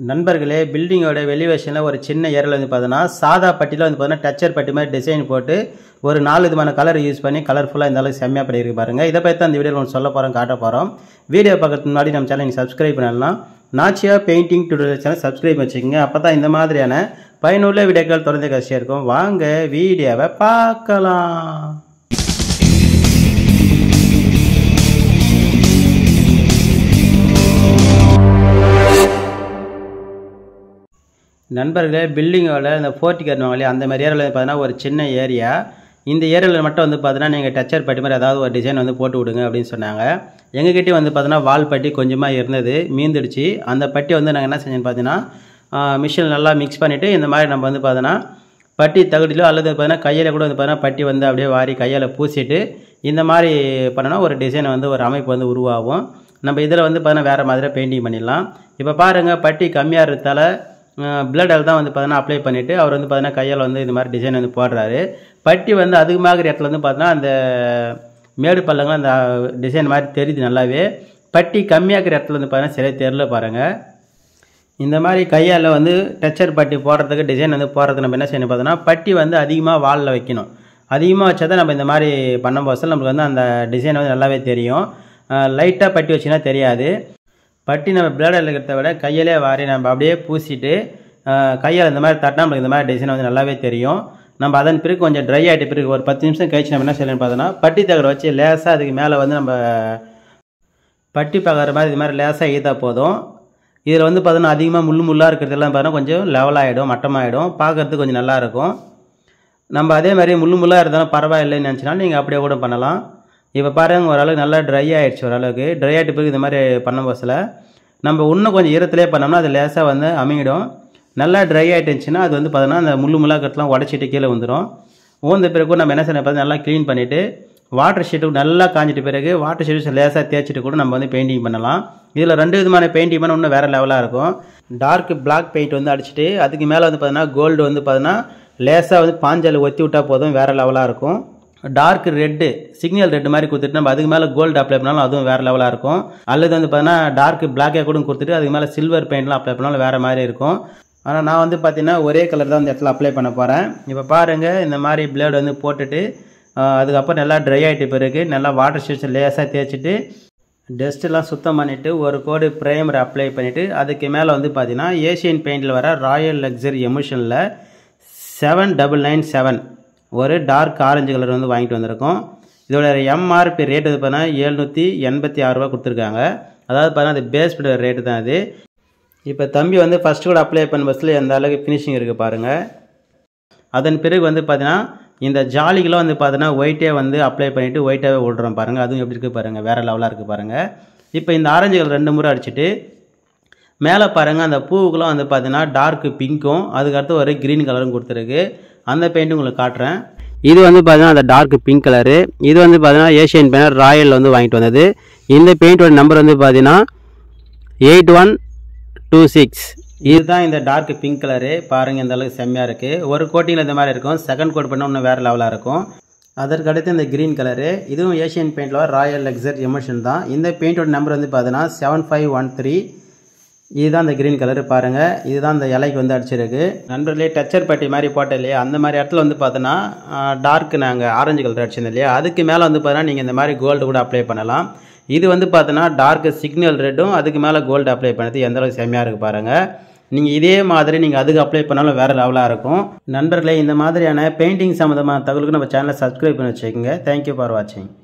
நண்பர்களே பில்டிங்கோட வெளிவேஷனில் ஒரு சின்ன ஏரியில் வந்து பார்த்தோன்னா சாதா பட்டியில் வந்து பார்த்தோன்னா டச்சர் பட்டி மாதிரி டிசைன் போட்டு ஒரு நாலு விதமான கலர் யூஸ் பண்ணி கலர்ஃபுல்லாக இந்த அளவுக்கு செம்மையாக பண்ணியிருக்கு பாருங்கள் இதை பற்றி தான் இந்த வீடியோவில் ஒன்று சொல்ல போகிறோம் காட்ட போகிறோம் வீடியோ பார்க்கறதுக்கு முன்னாடி நம்ம சேனல் சப்ஸ்கிரைப் பண்ணலாம் Nachiya painting tutorial channel subscribe வச்சுக்கோங்க அப்போ தான் இந்த மாதிரியான பயனுள்ள வீடியோக்கள் தொடர்ந்து கஷ்டம் இருக்கும் வாங்க வீடியோவை பார்க்கலாம் நண்பர்களே பில்டிங்கோட இந்த ஃபோர்ட்டி கட்டுவாங்க இல்லையா அந்த மாதிரி ஏரியாவில் பார்த்தீங்கன்னா ஒரு சின்ன ஏரியா இந்த ஏரியாவில் மட்டும் வந்து பார்த்தீங்கன்னா நீங்கள் டச்சர் பட்டி மாதிரி ஏதாவது ஒரு டிசைன் வந்து போட்டு விடுங்க அப்படின்னு சொன்னாங்க எங்ககிட்டயும் வந்து பார்த்தீங்கன்னா வால் பட்டி கொஞ்சமாக இருந்தது மீந்துடுச்சு அந்த பட்டி வந்து நாங்கள் என்ன செஞ்சோன்னு பார்த்தீங்கன்னா மிஷின் நல்லா மிக்ஸ் பண்ணிவிட்டு இந்த மாதிரி நம்ம வந்து பார்த்தோன்னா பட்டி தகுதியிலோ அல்லது பார்த்தீங்கன்னா கையில் கூட வந்து பார்த்தீங்கன்னா பட்டி வந்து அப்படியே வாரி கையால் பூசிட்டு இந்த மாதிரி பண்ணோன்னா ஒரு டிசைன் வந்து ஒரு அமைப்பு வந்து உருவாகும் நம்ம இதில் வந்து பார்த்தீங்கன்னா வேறு மாதிரியாக பெயிண்டிங் பண்ணிடலாம் இப்போ பாருங்கள் பட்டி கம்மியாக இருக்கிறதால பிளட் தான் வந்து பார்த்தீங்கன்னா அப்ளை பண்ணிவிட்டு அவர் வந்து பார்த்தீங்கன்னா கையால் வந்து இந்த மாதிரி டிசைன் வந்து போடுறாரு பட்டி வந்து அதிகமாகிற இடத்துல வந்து பார்த்தீங்கன்னா அந்த மேடு பள்ளங்கள் அந்த டிசைன் மாதிரி தெரியுது நல்லாவே பட்டி கம்மியாகிற இடத்துல வந்து பார்த்தீங்கன்னா சரியாக தெரில பாருங்கள் இந்த மாதிரி கையால் வந்து டச்சர் பட்டி போடுறதுக்கு டிசைன் வந்து போடுறதுக்கு நம்ம என்ன செய்யணும் பார்த்தோன்னா பட்டி வந்து அதிகமாக வாலில் வைக்கணும் அதிகமாக வச்சா தான் நம்ம இந்த மாதிரி பண்ணும்போது நம்மளுக்கு வந்து அந்த டிசைன் வந்து நல்லாவே தெரியும் லைட்டாக பட்டி வச்சுன்னா தெரியாது பட்டி நம்ம பிளேடில் இருக்கிறத விட கையிலே வாரி நம்ம அப்படியே பூசிட்டு கையால் இந்த மாதிரி தட்டினா நம்மளுக்கு இந்த மாதிரி டிசைன் வந்து நல்லாவே தெரியும் நம்ம அதன் பிறகு கொஞ்சம் ட்ரை ஆகிட்ட பிறகு ஒரு பத்து நிமிஷம் கழிச்சு நம்ம என்ன செய்யணும்னு பார்த்தோன்னா பட்டி தகரை வச்சு லேசாக அதுக்கு மேலே வந்து நம்ம பட்டி பார்க்குற மாதிரி இது மாதிரி லேசாக ஈத்தா போதும் இதில் வந்து பார்த்தோன்னா அதிகமாக முள்ளு முள்ளாக இருக்கிறதெல்லாம் பார்த்தோன்னா கொஞ்சம் லெவலாகிடும் மட்டமாகிடும் பார்க்குறதுக்கு கொஞ்சம் நல்லாயிருக்கும் நம்ம அதே மாதிரி முள்ளு முள்ளாக இருந்தாலும் பரவாயில்லைன்னு நினச்சினாலும் நீங்கள் அப்படியே கூட பண்ணலாம் இப்போ பாருங்க ஓரளவுக்கு நல்லா ட்ரை ஆகிடுச்சு ஓரளவுக்கு ட்ரை ஆகிட்டு பிறகு இந்த மாதிரி பண்ண பஸ்ஸில் நம்ம இன்னும் கொஞ்சம் ஈரத்திலே பண்ணோம்னா அது லேசாக வந்து அமைங்கிடும் நல்லா ட்ரை ஆகிட்டுச்சுன்னா அது வந்து பார்த்தோன்னா அந்த முள்ளு முள்ளாக கட்டலாம் உடச்சிட்டு கீழே வந்துடும் ஊந்த பிறகு நம்ம என்ன செய்யணும் பார்த்து நல்லா க்ளீன் பண்ணிவிட்டு வாட்டர் ஷீட்டு நல்லா காஞ்சிட்ட பிறகு வாட்டர் ஷீட்டு லேசாக தேய்ச்சிட்டு கூட நம்ம வந்து பெயிண்டிங் பண்ணலாம் இதில் ரெண்டு விதமான பெயிண்டிங் பண்ண இன்னும் வேறு லெவலாக இருக்கும் டார்க் பிளாக் பெயிண்ட் வந்து அடிச்சுட்டு அதுக்கு மேலே வந்து பார்த்தீங்கன்னா கோல்டு வந்து பார்த்தீங்கன்னா லேசாக வந்து பாஞ்சால் ஒத்தி விட்டால் போதும் வேறு லெவலாக இருக்கும் டார்க் ரெட்டு சிக்னல் ரெட் மாதிரி கொடுத்துட்டு நம்ம அதுக்கு மேலே கோல்டு அப்ளை பண்ணாலும் அதுவும் வேறு லெவலாக இருக்கும் அல்லது வந்து பார்த்தீங்கன்னா டார்க் பிளாக்கே கூட கொடுத்துட்டு அதுக்கு மேலே சில்வர் பெயிண்ட்லாம் அப்ளை பண்ணாலும் வேறு மாதிரி இருக்கும் ஆனால் நான் வந்து பார்த்தீங்கன்னா ஒரே கலர் தான் இந்த இடத்துல அப்ளை பண்ண போகிறேன் இப்போ பாருங்கள் இந்த மாதிரி பிளேடு வந்து போட்டுட்டு அதுக்கப்புறம் நல்லா ட்ரை ஆகிட்ட பிறகு நல்லா வாட்டர் ஷீட்ஸ் லேசாக தேய்ச்சிட்டு டஸ்ட்டெல்லாம் சுத்தம் பண்ணிவிட்டு ஒரு கோடு ப்ரைமர் அப்ளை பண்ணிவிட்டு அதுக்கு மேலே வந்து பார்த்தீங்கன்னா ஏஷியன் பெயிண்டில் வர ராயல் லக்ஸரி எமோஷனில் செவன் டபுள் நைன் செவன் ஒரு டார்க் ஆரஞ்சு கலர் வந்து வாங்கிட்டு வந்திருக்கோம் இதோட எம்ஆர்பி ரேட் வந்து பார்த்தீங்கன்னா எழுநூற்றி எண்பத்தி ஆறுரூவா கொடுத்துருக்காங்க அதாவது பார்த்தீங்கன்னா அது பேஸ் ரேட்டு தான் அது இப்போ தம்பி வந்து ஃபஸ்ட்டு கூட அப்ளை பண்ண பஸ்ஸில் எந்த அளவுக்கு ஃபினிஷிங் இருக்குது பாருங்கள் அதன் பிறகு வந்து பார்த்தீங்கன்னா இந்த ஜாலிக்கெலாம் வந்து பார்த்தீங்கன்னா ஒயிட்டே வந்து அப்ளை பண்ணிவிட்டு ஒயிட்டாகவே விட்றோம் பாருங்கள் அதுவும் எப்படி இருக்குது பாருங்கள் வேறு லெவலாக இருக்குது பாருங்கள் இப்போ இந்த ஆரஞ்சு கலர் ரெண்டு முறை அடிச்சுட்டு மேலே பாருங்கள் அந்த பூவுக்குலாம் வந்து பார்த்தீங்கன்னா டார்க் பிங்க்கும் அதுக்கடுத்து ஒரு க்ரீன் கலரும் கொடுத்துருக்கு அந்த பெயிண்ட்டும் உங்களுக்கு காட்டுறேன் இது வந்து பார்த்தீங்கன்னா அந்த டார்க் பிங்க் கலரு இது வந்து பார்த்தீங்கன்னா ஏஷியன் பெயினர் ராயல் வந்து வாங்கிட்டு வந்தது இந்த பெயிண்டோட நம்பர் வந்து பார்த்தீங்கன்னா எயிட் ஒன் டூ சிக்ஸ் இதுதான் இந்த டார்க் பிங்க் கலரு பாருங்கள் இந்த அளவுக்கு செம்மையாக இருக்குது ஒரு கோட்டிங்கில் இந்த மாதிரி இருக்கும் செகண்ட் கோட் பண்ணால் இன்னும் வேறு லெவலாக இருக்கும் அதற்கு அடுத்து இந்த க்ரீன் கலரு இதுவும் ஏஷியன் பெயிண்டில் ராயல் எக்ஸர் எமோஷன் தான் இந்த பெயிண்டோட நம்பர் வந்து பார்த்தீங்கன்னா செவன் ஃபைவ் ஒன் த்ரீ இதுதான் இந்த க்ரீன் கலர் பாருங்கள் இதுதான் இந்த இலைக்கு வந்து அடிச்சிருக்கு நண்பர்களே டச்சர் பட்டி மாதிரி போட்டேன் இல்லையா அந்த மாதிரி இடத்துல வந்து பார்த்தோன்னா டார்க் நாங்கள் ஆரஞ்சு கலர் அடிச்சிருந்தோம் இல்லையா அதுக்கு மேலே வந்து பார்த்தோன்னா நீங்கள் இந்த மாதிரி கோல்டு கூட அப்ளை பண்ணலாம் இது வந்து பார்த்தோன்னா டார்க் சிக்னல் ரெட்டும் அதுக்கு மேலே கோல்டு அப்ளை பண்ணது எந்த அளவுக்கு செம்மையாக இருக்குது பாருங்கள் நீங்கள் இதே மாதிரி நீங்கள் அதுக்கு அப்ளை பண்ணாலும் வேறு லெவலாக இருக்கும் நண்பர்களே இந்த மாதிரியான பெயிண்டிங் சம்மந்தமான தகவலுக்கு நம்ம சேனலை சப்ஸ்கிரைப் பண்ணி வச்சுக்கோங்க தேங்க்யூ ஃபார் வாட்சிங்